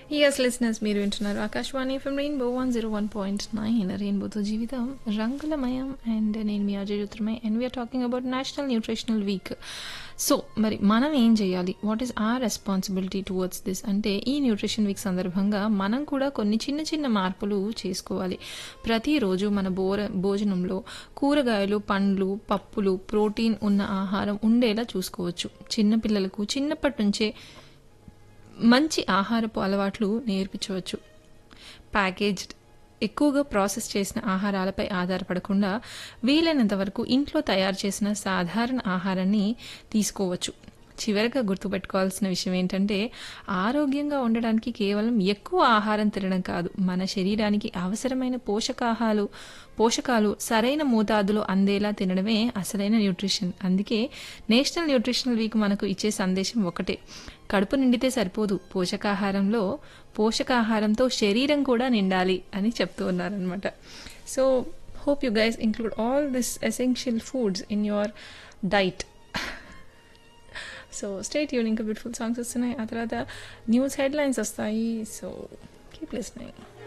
yes listeners మీరు వింటున్నారు Akashvani FM rainbow one zero one point nine రెయిన్బోతో జీవితం రంగులమయం అండ్ నేను మీ Ajay Jyotirmay and we're talking about national nutritional week so మరి మనం ఏం చేయాలి what is our responsibility towards this అంటే ఈ న్యూట్రిషన్ వీక్ సందర్భంగా మనం కూడా కొన్ని చిన్న చిన్న మార్పులు చేసుకోవాలి ప్రతిరోజు మన బోర భోజనంలో కూరగాయలు పండ్లు పప్పులు ప్రోటీన్ ఉన్న ఆహారం ఉండేలా చూసుకోవచ్చు చిన్నపిల్లలకు చిన్నప్పటి నుంచే మంచి ఆహారపు అలవాట్లు నేర్పించవచ్చు ప్యాకేజ్డ్ ఎక్కువగా ప్రాసెస్ చేసిన ఆహారాలపై ఆధారపడకుండా వీలైనంత వరకు ఇంట్లో తయారు చేసిన సాధారణ ఆహారాన్ని తీసుకోవచ్చు చివరగా గుర్తుపెట్టుకోవాల్సిన విషయం ఏంటంటే ఆరోగ్యంగా ఉండడానికి కేవలం ఎక్కువ ఆహారం తినడం కాదు మన శరీరానికి అవసరమైన పోషకాహాలు పోషకాలు సరైన మోతాదులో అందేలా తినడమే అసలైన న్యూట్రిషన్ అందుకే నేషనల్ న్యూట్రిషనల్ వీక్ మనకు ఇచ్చే సందేశం ఒకటే కడుపు నిండితే సరిపోదు పోషకాహారంలో పోషకాహారంతో శరీరం కూడా నిండాలి అని చెప్తూ ఉన్నారనమాట so hope you guys include all this essential foods in your diet so stay యూన్ ఇంకా బ్యూటిఫుల్ సాంగ్స్ వస్తున్నాయి ఆ తర్వాత న్యూస్ హెడ్లైన్స్ వస్తాయి సో కీప్ లిస్నింగ్